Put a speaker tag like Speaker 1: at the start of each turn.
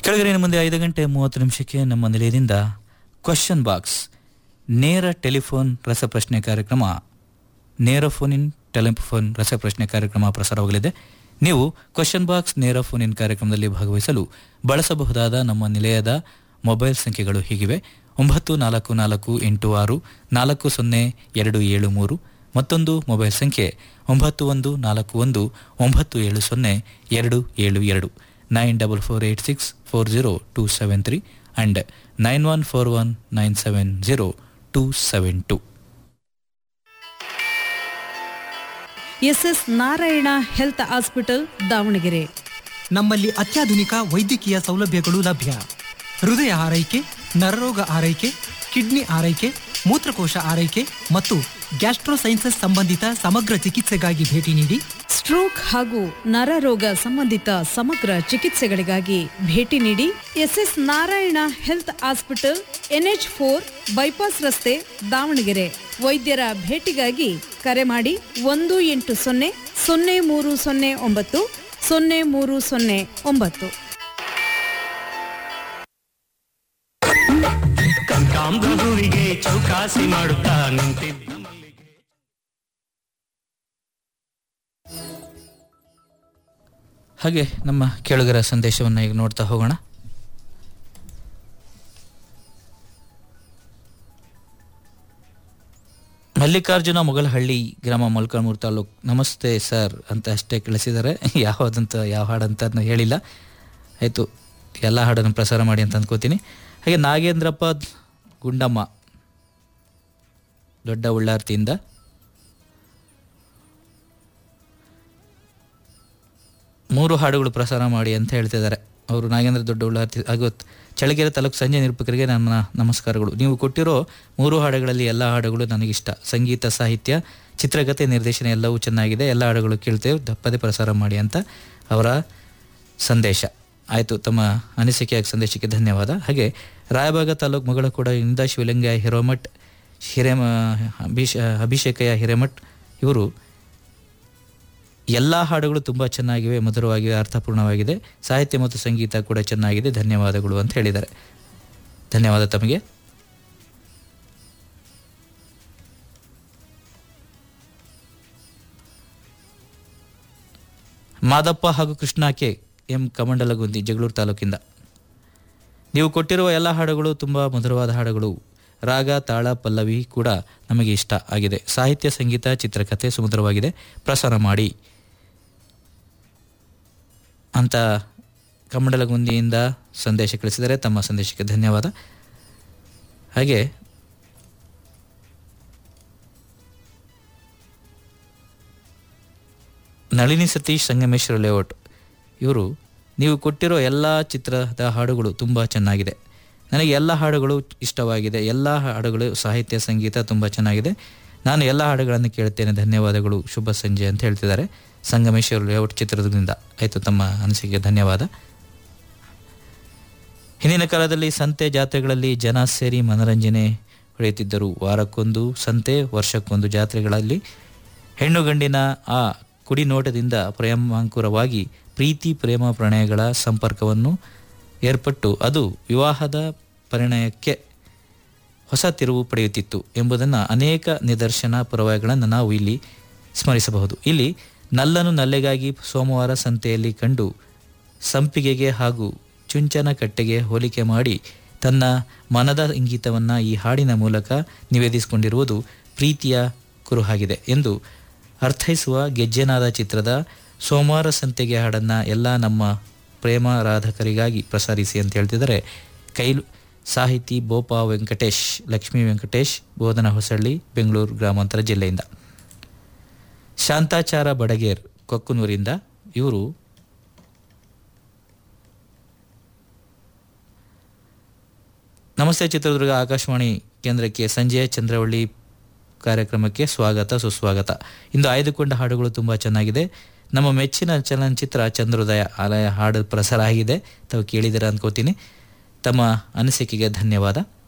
Speaker 1: ಕೆಳಗರಿನ ಮುಂದೆ ಐದು ಗಂಟೆ ಮೂವತ್ತು ನಿಮಿಷಕ್ಕೆ ನಮ್ಮ ನಿಲಯದಿಂದ ಕ್ವಶನ್ ಬಾಕ್ಸ್ ನೇರ ಟೆಲಿಫೋನ್ ರಸಪ್ರಶ್ನೆ ಕಾರ್ಯಕ್ರಮ ನೇರ ಫೋನ್ ಇನ್ ಟೆಲಿಫೋನ್ ರಸಪ್ರಶ್ನೆ ಕಾರ್ಯಕ್ರಮ ಪ್ರಸಾರವಾಗಲಿದೆ ನೀವು ಕ್ವಶನ್ ಬಾಕ್ಸ್ ನೇರ ಫೋನ್ ಇನ್ ಕಾರ್ಯಕ್ರಮದಲ್ಲಿ ಭಾಗವಹಿಸಲು ಬಳಸಬಹುದಾದ ನಮ್ಮ ನಿಲಯದ ಮೊಬೈಲ್ ಸಂಖ್ಯೆಗಳು ಹೀಗಿವೆ ಒಂಬತ್ತು ನಾಲ್ಕು ನಾಲ್ಕು ಎಂಟು ಆರು ನಾಲ್ಕು ಸೊನ್ನೆ ಎರಡು ಏಳು ಮೂರು ಮತ್ತೊಂದು ಮೊಬೈಲ್ ಸಂಖ್ಯೆ ಒಂಬತ್ತು ಒಂದು ನಾಲ್ಕು ಒಂದು ಒಂಬತ್ತು ಏಳು ಸೊನ್ನೆ ಎರಡು ಏಳು ಎರಡು nine double four eight six four zero two seven three and nine one four one nine seven zero two seven two
Speaker 2: SS Narayana health hospital Davanagere
Speaker 3: ನಮ್ಮಲ್ಲಿ ಅತ್ಯಾಧುನಿಕ ವೈದ್ಯಕೀಯ ಸೌಲಭ್ಯಗಳು ಲಭ್ಯ ಹೃದಯ ಆರೈಕೆ ನರರೋಗ ಆರೈಕೆ ಕಿಡ್ನಿ ಆರೈಕೆ ಮೂತ್ರಕೋಶ ಆರೈಕೆ ಮತ್ತು ಗ್ಯಾಸ್ಟ್ರೋಸೈನ್ಸಸ್ ಸಂಬಂಧಿತ ಸಮಗ್ರ ಚಿಕಿತ್ಸೆಗಾಗಿ ಭೇಟಿ ನೀಡಿ
Speaker 2: ಸ್ಟ್ರೋಕ್ ಹಾಗೂ ನರರೋಗ ಸಂಬಂಧಿತ ಸಮಗ್ರ ಚಿಕಿತ್ಸೆಗಳಿಗಾಗಿ ಭೇಟಿ ನೀಡಿ SS Narayana health hospital NH four bypass ರಸ್ತೆ ದಾವಣಗೆರೆ ವೈದ್ಯರ ಭೇಟಿಗಾಗಿ ಕರೆ ಮಾಡಿ ಒಂದು ಎಂಟು ಸೊನ್ನೆ ಸೊನ್ನೆ ಮೂರು ಸೊನ್ನೆ ಒಂಬತ್ತು ಸೊನ್ನೆ ಮೂರು ಸೊನ್ನೆ ಒಂಬತ್ತು
Speaker 4: ಕನಕಾಂಬ್ರ ಹೂವಿಗೆ ಚೌಕಾಸಿ ಮಾಡುತ್ತಾ ನಿಂತಿದ್ದ ಮಲ್ಲಿಗೆ
Speaker 1: ಹಾಗೆ ನಮ್ಮ ಕೇಳುಗರ ಸಂದೇಶವನ್ನು ಈಗ ನೋಡ್ತಾ ಹೋಗೋಣ ಮಲ್ಲಿಕಾರ್ಜುನ ಮೊಗಲಹಳ್ಳಿ ಗ್ರಾಮ ಮೊಳಕಾಲ್ಮೂರು ತಾಲೂಕ್ ನಮಸ್ತೆ ಸರ್ ಅಂತ ಅಷ್ಟೇ ಕಳಿಸಿದ್ದಾರೆ ಯಾವುದಂತ ಯಾವ ಹಾಡಂತ ಅದ್ನ ಹೇಳಿಲ್ಲ ಆಯಿತು ಎಲ್ಲ ಹಾಡನ್ನು ಪ್ರಸಾರ ಮಾಡಿ ಅಂತ ಅಂದ್ಕೋತೀನಿ ಹಾಗೆ ನಾಗೇಂದ್ರಪ್ಪ ಗುಂಡಮ್ಮ ದೊಡ್ಡ ಉಳ್ಳಾರ್ತಿಯಿಂದ ಮೂರು ಹಾಡುಗಳು ಪ್ರಸಾರ ಮಾಡಿ ಅಂತ ಹೇಳ್ತಿದ್ದಾರೆ ಅವರು ನಾಗೇಂದ್ರ ದೊಡ್ಡ ಉಳ್ಳಾರ್ತಿ ಹಾಗೂ ಚಳ್ಳಕೆರೆ ತಾಲೂಕು ಸಂಜೆ ನಿರೂಪಕರಿಗೆ ನನ್ನ ನಮಸ್ಕಾರಗಳು ನೀವು ಕೊಟ್ಟಿರೋ ಮೂರು ಹಾಡುಗಳಲ್ಲಿ ಎಲ್ಲ ಹಾಡುಗಳು ನನಗಿಷ್ಟ ಸಂಗೀತ ಸಾಹಿತ್ಯ ಚಿತ್ರಕಥೆ ನಿರ್ದೇಶನ ಎಲ್ಲವೂ ಚೆನ್ನಾಗಿದೆ ಎಲ್ಲ ಹಾಡುಗಳು ಕೇಳ್ತೇವೆ ತಪ್ಪದೇ ಪ್ರಸಾರ ಮಾಡಿ ಅಂತ ಅವರ ಸಂದೇಶ ಆಯಿತು ತಮ್ಮ ಅನಿಸಿಕೆಯ ಸಂದೇಶಕ್ಕೆ ಧನ್ಯವಾದ ಹಾಗೆ ರಾಯಬಾಗ ತಾಲೂಕು ಮಗಳ ಕೂಡ ಇಂದ ಶಿವಲಿಂಗಯ್ಯ ಹಿರೋಮಠ್ ಹಿರೇಮ ಅಭಿಷ ಅಭಿಷೇಕಯ್ಯ ಹಿರೇಮಠ್ ಇವರು ಎಲ್ಲ ಹಾಡುಗಳು ತುಂಬ ಚೆನ್ನಾಗಿವೆ ಮಧುರವಾಗಿವೆ ಅರ್ಥಪೂರ್ಣವಾಗಿದೆ ಸಾಹಿತ್ಯ ಮತ್ತು ಸಂಗೀತ ಕೂಡ ಚೆನ್ನಾಗಿದೆ ಧನ್ಯವಾದಗಳು ಅಂತ ಹೇಳಿದ್ದಾರೆ ಧನ್ಯವಾದ ತಮಗೆ ಮಾದಪ್ಪ ಹಾಗೂ ಕೃಷ್ಣ ಕೆ ಎಂ ಕಮಂಡಲಗುಂದಿ ಜಗಳೂರು ತಾಲೂಕಿಂದ ನೀವು ಕೊಟ್ಟಿರುವ ಎಲ್ಲ ಹಾಡುಗಳು ತುಂಬ ಮಧುರವಾದ ಹಾಡುಗಳು ರಾಗ ತಾಳ ಪಲ್ಲವಿ ಕೂಡ ನಮಗೆ ಇಷ್ಟ ಆಗಿದೆ ಸಾಹಿತ್ಯ ಸಂಗೀತ ಚಿತ್ರಕಥೆ ಸುಮಧುರವಾಗಿದೆ ಪ್ರಸಾರ ಮಾಡಿ ಅಂತ ಕಮಂಡಲಗುಂದಿಯಿಂದ ಸಂದೇಶ ಕಳಿಸಿದರೆ ತಮ್ಮ ಸಂದೇಶಕ್ಕೆ ಧನ್ಯವಾದ ಹಾಗೆ ನಳಿನಿ ಸತೀಶ್ ಸಂಗಮೇಶ್ವರ ಲೇಔಟ್ ಇವರು ನೀವು ಕೊಟ್ಟಿರೋ ಎಲ್ಲ ಚಿತ್ರದ ಹಾಡುಗಳು ತುಂಬ ಚೆನ್ನಾಗಿದೆ ನನಗೆ ಎಲ್ಲ ಹಾಡುಗಳು ಇಷ್ಟವಾಗಿದೆ ಎಲ್ಲ ಹಾಡುಗಳು ಸಾಹಿತ್ಯ ಸಂಗೀತ ತುಂಬ ಚೆನ್ನಾಗಿದೆ ನಾನು ಎಲ್ಲ ಹಾಡುಗಳನ್ನು ಕೇಳ್ತೇನೆ ಧನ್ಯವಾದಗಳು ಶುಭ ಸಂಜೆ ಅಂತ ಹೇಳ್ತಿದ್ದಾರೆ ಸಂಗಮೇಶ್ವರ ಲೇಔಟ್ ಚಿತ್ರದುರ್ಗದಿಂದ ಆಯಿತು ತಮ್ಮ ಅನಿಸಿಕೆಗೆ ಧನ್ಯವಾದ ಹಿಂದಿನ ಕಾಲದಲ್ಲಿ ಸಂತೆ ಜಾತ್ರೆಗಳಲ್ಲಿ ಜನ ಸೇರಿ ಮನರಂಜನೆ ಪಡೆಯುತ್ತಿದ್ದರು ವಾರಕ್ಕೊಂದು ಸಂತೆ ವರ್ಷಕ್ಕೊಂದು ಜಾತ್ರೆಗಳಲ್ಲಿ ಹೆಣ್ಣು ಗಂಡಿನ ಆ ಕುಡಿನೋಟದಿಂದ ಪ್ರೇಮಾಂಕುರವಾಗಿ ಪ್ರೀತಿ ಪ್ರೇಮ ಪ್ರಣಯಗಳ ಸಂಪರ್ಕವನ್ನು ಏರ್ಪಟ್ಟು ಅದು ವಿವಾಹದ ಪರಿಣಯಕ್ಕೆ ಹೊಸ ತಿರುವು ಪಡೆಯುತ್ತಿತ್ತು ಎಂಬುದನ್ನು ಅನೇಕ ನಿದರ್ಶನ ಪುರಾವೆಗಳನ್ನು ನಾವು ಇಲ್ಲಿ ಸ್ಮರಿಸಬಹುದು ಇಲ್ಲಿ ನಲ್ಲನು ನಲ್ಲೆಗಾಗಿ ಸೋಮವಾರ ಸಂತೆಯಲ್ಲಿ ಕಂಡು ಸಂಪಿಗೆಗೆ ಹಾಗೂ ಚುಂಚನ ಕಟ್ಟೆಗೆ ಹೋಲಿಕೆ ಮಾಡಿ ತನ್ನ ಮನದ ಇಂಗಿತವನ್ನು ಈ ಹಾಡಿನ ಮೂಲಕ ನಿವೇದಿಸಿಕೊಂಡಿರುವುದು ಪ್ರೀತಿಯ ಕುರುಹಾಗಿದೆ ಎಂದು ಅರ್ಥೈಸುವ ಗೆಜ್ಜೆನಾದ ಚಿತ್ರದ ಸೋಮವಾರ ಸಂತೆಗೆ ಹಾಡನ್ನು ಎಲ್ಲ ನಮ್ಮ ಪ್ರೇಮಾರಾಧಕರಿಗಾಗಿ ಪ್ರಸಾರಿಸಿ ಅಂತ ಹೇಳ್ತಿದ್ದಾರೆ ಕೈಲು ಸಾಹಿತಿ ಬೋಪಾ ವೆಂಕಟೇಶ್ ಲಕ್ಷ್ಮೀ ವೆಂಕಟೇಶ್ ಬೋಧನ ಹೊಸಳ್ಳಿ ಬೆಂಗಳೂರು ಗ್ರಾಮಾಂತರ ಜಿಲ್ಲೆಯಿಂದ ಶಾಂತಾಚಾರ ಬಡಗೇರ್ ಕೊಕ್ಕನೂರಿಂದ ಇವರು ನಮಸ್ತೆ ಚಿತ್ರದುರ್ಗ ಆಕಾಶವಾಣಿ ಕೇಂದ್ರಕ್ಕೆ ಸಂಜೆಯ ಚಂದ್ರವಳ್ಳಿ ಕಾರ್ಯಕ್ರಮಕ್ಕೆ ಸ್ವಾಗತ ಸುಸ್ವಾಗತ ಇಂದು ಆಯ್ದುಕೊಂಡ ಹಾಡುಗಳು ತುಂಬ ಚೆನ್ನಾಗಿದೆ ನಮ್ಮ ಮೆಚ್ಚಿನ ಚಲನಚಿತ್ರ ಚಂದ್ರೋದಯ ಆಲಯ ಹಾಡು ಪ್ರಸಾರ ಆಗಿದೆ ತಾವು ಕೇಳಿದ್ದೀರಾ ಅನ್ಕೋತೀನಿ ತಮ್ಮ ಅನಿಸಿಕೆಗೆ ಧನ್ಯವಾದ